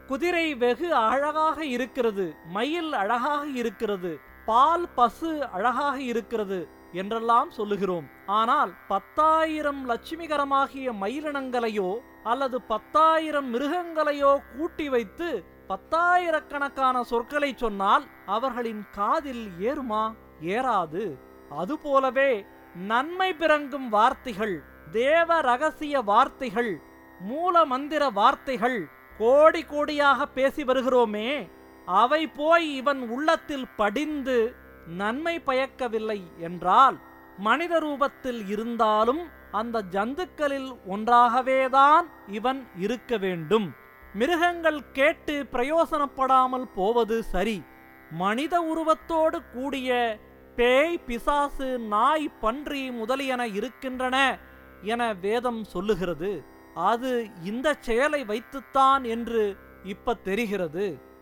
குதிரை வெகு அழகாக இருக்கிறது மயில் அழகாக இருக்கிறது பால் பசு அழகாக இருக்கிறது என்றெல்லாம் சொல்லுகிறோம் ஆனால் பத்தாயிரம் லட்சுமிகரமாகிய மயிலினங்களையோ அல்லது பத்தாயிரம் மிருகங்களையோ கூட்டி வைத்து பத்தாயிரக்கணக்கான சொற்களை சொன்னால் அவர்களின் காதில் ஏறுமா ஏறாது அதுபோலவே நன்மை பிறங்கும் வார்த்தைகள் தேவ ரகசிய வார்த்தைகள் மூல மந்திர வார்த்தைகள் கோடி கோடியாக பேசி வருகிறோமே அவை போய் இவன் உள்ளத்தில் படிந்து நன்மை பயக்கவில்லை என்றால் மனித ரூபத்தில் இருந்தாலும் அந்த ஜந்துக்களில் ஒன்றாகவேதான் இவன் இருக்க வேண்டும் மிருகங்கள் கேட்டு பிரயோசனப்படாமல் போவது சரி மனித உருவத்தோடு கூடிய பேய் பிசாசு நாய் பன்றி முதலியன இருக்கின்றன என வேதம் சொல்லுகிறது அது இந்த செயலை வைத்துத்தான் என்று இப்ப தெரிகிறது